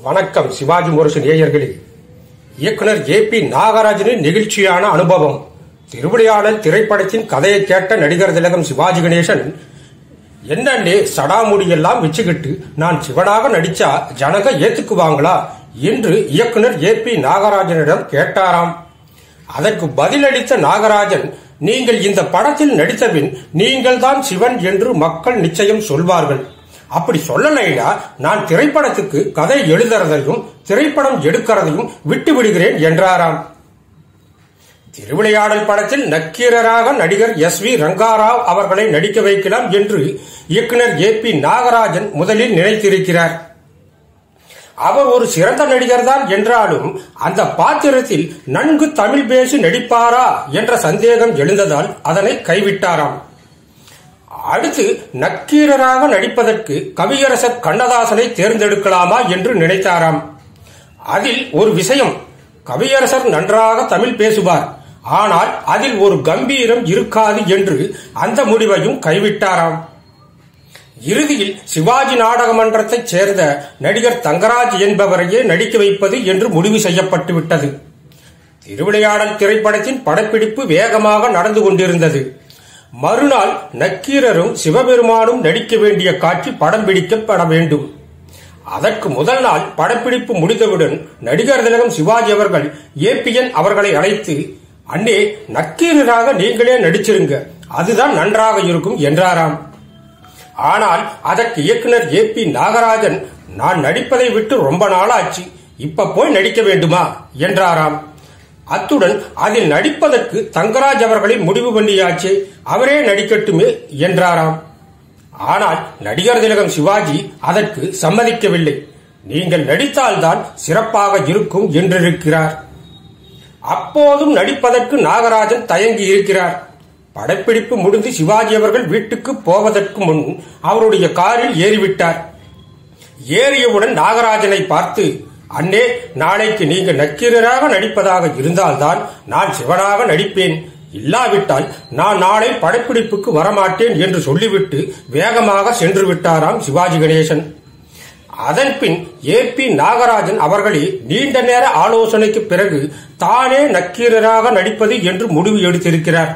வணக்கம் சிவாஜி முரசு நேயர்களே இயக்குனர் ஏ பி நாகராஜனின் நெகிழ்ச்சியான அனுபவம் திருவிளையாடல் திரைப்படத்தின் கதையை கேட்ட நடிகர் திலகம் சிவாஜி கணேசன் என்னன்னே சடாமுடியெல்லாம் வச்சுக்கிட்டு நான் சிவனாக நடிச்சா ஜனங்க ஏத்துக்குவாங்களா என்று இயக்குனர் ஏ பி நாகராஜனிடம் கேட்டாராம் அதற்கு பதிலளித்த நாகராஜன் நீங்கள் இந்த படத்தில் நடித்தபின் நீங்கள் தான் சிவன் என்று மக்கள் நிச்சயம் சொல்வார்கள் அப்படி சொல்லலைனா நான் திரைப்படத்துக்கு கதை எழுதுறதையும் திரைப்படம் எடுக்கிறதையும் விட்டு விடுகிறேன் என்றாராம் திருவிளையாடல் படத்தில் நக்கீரராக நடிகர் எஸ் வி ரங்காராவ் அவர்களை நடிக்க வைக்கலாம் என்று இயக்குனர் ஏ பி நாகராஜன் முதலில் நினைத்திருக்கிறார் அவர் ஒரு சிறந்த நடிகர் தான் என்றாலும் அந்த பாத்திரத்தில் நன்கு தமிழ் பேசி நடிப்பாரா என்ற சந்தேகம் எழுந்ததால் அதனை கைவிட்டாராம் அடுத்து நக்கீரராக நடிப்பதற்கு கவியரசர் கண்ணதாசனை தேர்ந்தெடுக்கலாமா என்று நினைத்தாராம் அதில் ஒரு விஷயம் கவியரசர் நன்றாக தமிழ் பேசுவார் ஆனால் அதில் ஒரு கம்பீரம் இருக்காது என்று அந்த முடிவையும் கைவிட்டாராம் இறுதியில் சிவாஜி நாடக மன்றத்தைச் சேர்ந்த நடிகர் தங்கராஜ் என்பவரையே நடிக்க வைப்பது என்று முடிவு செய்யப்பட்டு விட்டது திருவிளையாடல் திரைப்படத்தின் படப்பிடிப்பு வேகமாக நடந்து கொண்டிருந்தது மறுநாள் நக்கீரரும் சிவபெருமானும் நடிக்க வேண்டிய காட்சி படம் பிடிக்கப்பட வேண்டும் அதற்கு முதல் நாள் படப்பிடிப்பு முடிந்தவுடன் நடிகர் திலகம் சிவாஜி அவர்கள் ஏபிஎன் அவர்களை அழைத்து அண்ணே நக்கீரராக நீங்களே நடிச்சிருங்க அதுதான் நன்றாக இருக்கும் என்றாராம் ஆனால் அதற்கு இயக்குனர் ஏ பி நாகராஜன் நான் நடிப்பதை விட்டு ரொம்ப நாளாச்சு இப்ப போய் நடிக்க வேண்டுமா என்றாராம் அத்துடன் அதில் நடிப்பதற்கு தங்கராஜ் அவர்களை முடிவு பண்ணியாச்சு அவரே நடிக்கட்டுமே என்றாராம் ஆனால் நடிகர் திலகம் சிவாஜி அதற்கு சம்மதிக்கவில்லை நீங்கள் நடித்தால்தான் சிறப்பாக இருக்கும் என்றிருக்கிறார் அப்போதும் நடிப்பதற்கு நாகராஜன் தயங்கி இருக்கிறார் படப்பிடிப்பு முடிந்து சிவாஜி அவர்கள் வீட்டுக்கு போவதற்கு முன் அவருடைய காரில் ஏறிவிட்டார் ஏறியவுடன் நாகராஜனை பார்த்து அண்ணே நாளைக்கு நீங்க நக்கீரராக நடிப்பதாக இருந்தால்தான் நான் சிவனாக நடிப்பேன் இல்லாவிட்டால் நான் நாளை படப்பிடிப்புக்கு வரமாட்டேன் என்று சொல்லிவிட்டு வேகமாக சென்று விட்டாராம் சிவாஜி கணேசன் அதன்பின் ஏ பி நாகராஜன் அவர்களே நீண்ட நேர ஆலோசனைக்கு பிறகு தானே நக்கீரராக நடிப்பது என்று முடிவு எடுத்திருக்கிறார்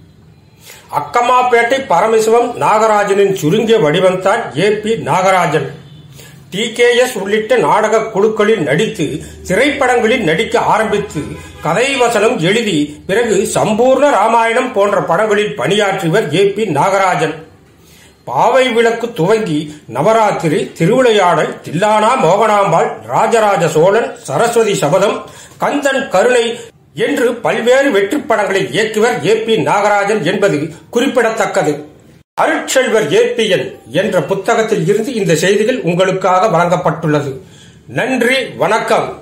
அக்கமாப்பேட்டை பரமசிவம் நாகராஜனின் சுருங்கிய வடிவம்தான் A P Nagarajan T K S உள்ளிட்ட நாடக குழுக்களில் நடித்து திரைப்படங்களில் நடிக்க ஆரம்பித்து கதை வசனம் எழுதி பிறகு சம்பூர்ண ராமாயணம் போன்ற படங்களில் பணியாற்றியவர் ஏ பி நாகராஜன் பாவை விளக்கு துவங்கி நவராத்திரி திருவிளையாடல் தில்லானா மோகனாம்பாள் ராஜராஜ சோழன் சரஸ்வதி சபதம் கந்தன் கருணை என்று பல்வேறு வெற்றி படங்களை இயக்குவர் ஏ பி நாகராஜன் என்பது குறிப்பிடத்தக்கது அருட்செல்வர் ஏபிஎன் என்ற புத்தகத்தில் இருந்து இந்த செய்திகள் உங்களுக்காக வழங்கப்பட்டுள்ளது நன்றி வணக்கம்